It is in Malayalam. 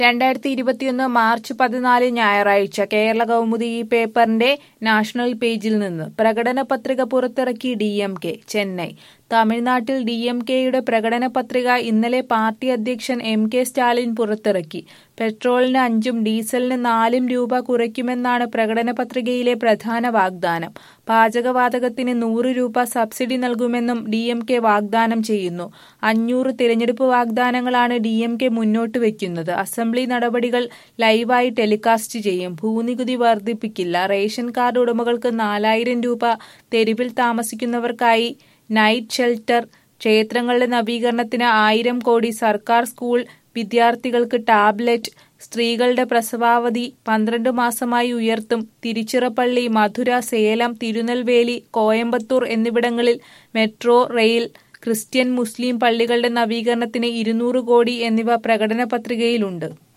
രണ്ടായിരത്തി ഇരുപത്തിയൊന്ന് മാർച്ച് പതിനാല് ഞായറാഴ്ച കേരള കൗമുദി ഈ പേപ്പറിന്റെ നാഷണൽ പേജിൽ നിന്ന് പ്രകടന പത്രിക പുറത്തിറക്കി ഡി എം കെ ചെന്നൈ തമിഴ്നാട്ടിൽ ഡി എം കെയുടെ പ്രകടന പത്രിക ഇന്നലെ പാർട്ടി അധ്യക്ഷൻ എം കെ സ്റ്റാലിൻ പുറത്തിറക്കി പെട്രോളിന് അഞ്ചും ഡീസലിന് നാലും രൂപ കുറയ്ക്കുമെന്നാണ് പ്രകടന പത്രികയിലെ പ്രധാന വാഗ്ദാനം പാചകവാതകത്തിന് നൂറ് രൂപ സബ്സിഡി നൽകുമെന്നും ഡി എം കെ വാഗ്ദാനം ചെയ്യുന്നു അഞ്ഞൂറ് തിരഞ്ഞെടുപ്പ് വാഗ്ദാനങ്ങളാണ് ഡി എം കെ മുന്നോട്ട് വയ്ക്കുന്നത് അസംബ്ലി നടപടികൾ ലൈവായി ടെലികാസ്റ്റ് ചെയ്യും ഭൂനികുതി വർദ്ധിപ്പിക്കില്ല റേഷൻ കാർഡ് ഉടമകൾക്ക് നാലായിരം രൂപ തെരുവിൽ താമസിക്കുന്നവർക്കായി നൈറ്റ് ഷെൽട്ടർ ക്ഷേത്രങ്ങളുടെ നവീകരണത്തിന് ആയിരം കോടി സർക്കാർ സ്കൂൾ വിദ്യാർത്ഥികൾക്ക് ടാബ്ലറ്റ് സ്ത്രീകളുടെ പ്രസവാവധി പന്ത്രണ്ട് മാസമായി ഉയർത്തും തിരുച്ചിറപ്പള്ളി മധുര സേലം തിരുനെൽവേലി കോയമ്പത്തൂർ എന്നിവിടങ്ങളിൽ മെട്രോ റെയിൽ ക്രിസ്ത്യൻ മുസ്ലിം പള്ളികളുടെ നവീകരണത്തിന് ഇരുന്നൂറ് കോടി എന്നിവ പ്രകടന പത്രികയിലുണ്ട്